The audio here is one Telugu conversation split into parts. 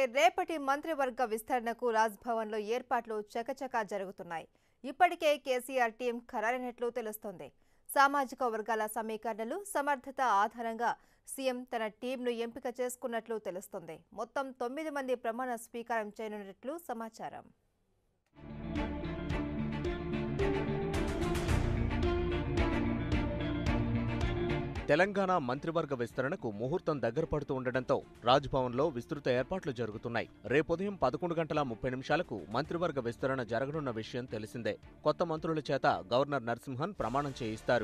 రేపటి మంత్రివర్గ విస్తరణకు రాజ్భవన్లో ఏర్పాట్లు చకచకా జరుగుతున్నాయి ఇప్పటికే కేసీఆర్ టీం ఖరారైనట్లు తెలుస్తోంది సామాజిక వర్గాల సమీకరణలు సమర్థత ఆధారంగా సీఎం తన టీంను ఎంపిక చేసుకున్నట్లు తెలుస్తోంది మొత్తం తొమ్మిది మంది ప్రమాణ స్వీకారం చేయనున్నట్లు సమాచారం తెలంగాణ మంత్రివర్గ విస్తరణకు ముహూర్తం దగ్గర పడుతూ ఉండడంతో రాజ్భవన్లో విస్తృత ఏర్పాట్లు జరుగుతున్నాయి రేపుదయం పదకొండు గంటల ముప్పై నిమిషాలకు మంత్రివర్గ విస్తరణ జరగనున్న విషయం తెలిసిందే కొత్త మంత్రుల చేత గవర్నర్ నరసింహన్ ప్రమాణం చేయిస్తారు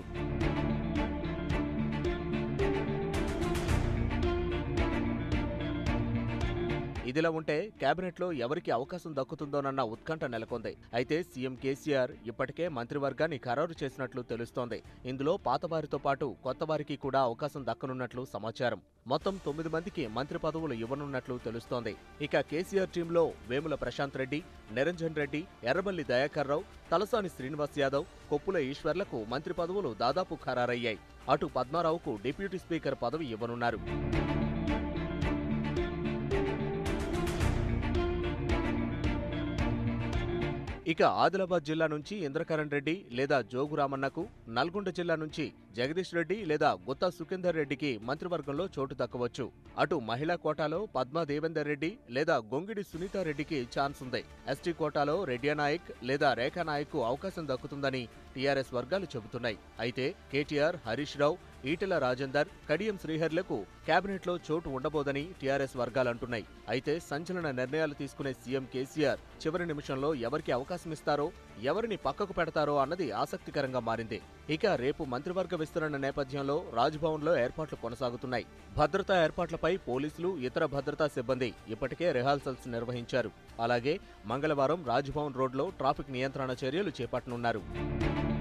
ఇదిలా ఉంటే కేబినెట్లో ఎవరికి అవకాశం దక్కుతుందోనన్న ఉత్కంఠ నెలకొంది అయితే సీఎం కేసీఆర్ ఇప్పటికే మంత్రివర్గాన్ని ఖరారు చేసినట్లు తెలుస్తోంది ఇందులో పాతవారితో పాటు కొత్త వారికి కూడా అవకాశం దక్కనున్నట్లు సమాచారం మొత్తం తొమ్మిది మందికి మంత్రి పదవులు ఇవ్వనున్నట్లు తెలుస్తోంది ఇక కేసీఆర్ టీంలో వేముల ప్రశాంత్ రెడ్డి నిరంజన్ రెడ్డి ఎర్రబల్లి దయాకర్ రావు తలసాని శ్రీనివాస్ యాదవ్ కొప్పుల ఈశ్వర్లకు మంత్రి పదవులు దాదాపు ఖరారయ్యాయి అటు పద్మారావుకు డిప్యూటీ స్పీకర్ పదవి ఇవ్వనున్నారు ఇక ఆదిలాబాద్ జిల్లా నుంచి ఇంద్రకరణ్ రెడ్డి లేదా జోగురామన్నకు నల్గొండ జిల్లా నుంచి జగదీష్ రెడ్డి లేదా గుత్తా సుఖేందర్ రెడ్డికి మంత్రివర్గంలో చోటు దక్కవచ్చు అటు మహిళా కోటాలో పద్మా దేవేందర్ రెడ్డి లేదా గొంగిడి సునీతారెడ్డికి ఛాన్స్ ఉంది ఎస్టీ కోటాలో రెడ్డి నాయక్ లేదా రేఖా నాయక్ కు అవకాశం దక్కుతుందని టీఆర్ఎస్ వర్గాలు చెబుతున్నాయి అయితే కేటీఆర్ హరీష్ రావు ఈటెల రాజేందర్ కడియం శ్రీహర్లకు కేబినెట్లో చోటు ఉండబోదని టీఆర్ఎస్ వర్గాలు అంటున్నాయి అయితే సంచలన నిర్ణయాలు తీసుకునే సీఎం కేసీఆర్ చివరి నిమిషంలో ఎవరికి అవకాశం ఇస్తారో ఎవరిని పక్కకు పెడతారో అన్నది ఆసక్తికరంగా మారింది ఇక రేపు మంత్రివర్గ విస్తరణ నేపథ్యంలో రాజ్భవన్లో ఏర్పాట్లు కొనసాగుతున్నాయి భద్రతా ఏర్పాట్లపై పోలీసులు ఇతర భద్రతా సిబ్బంది ఇప్పటికే రిహార్సల్స్ నిర్వహించారు అలాగే మంగళవారం రాజ్భవన్ రోడ్లో ట్రాఫిక్ నియంత్రణ చర్యలు చేపట్టనున్నారు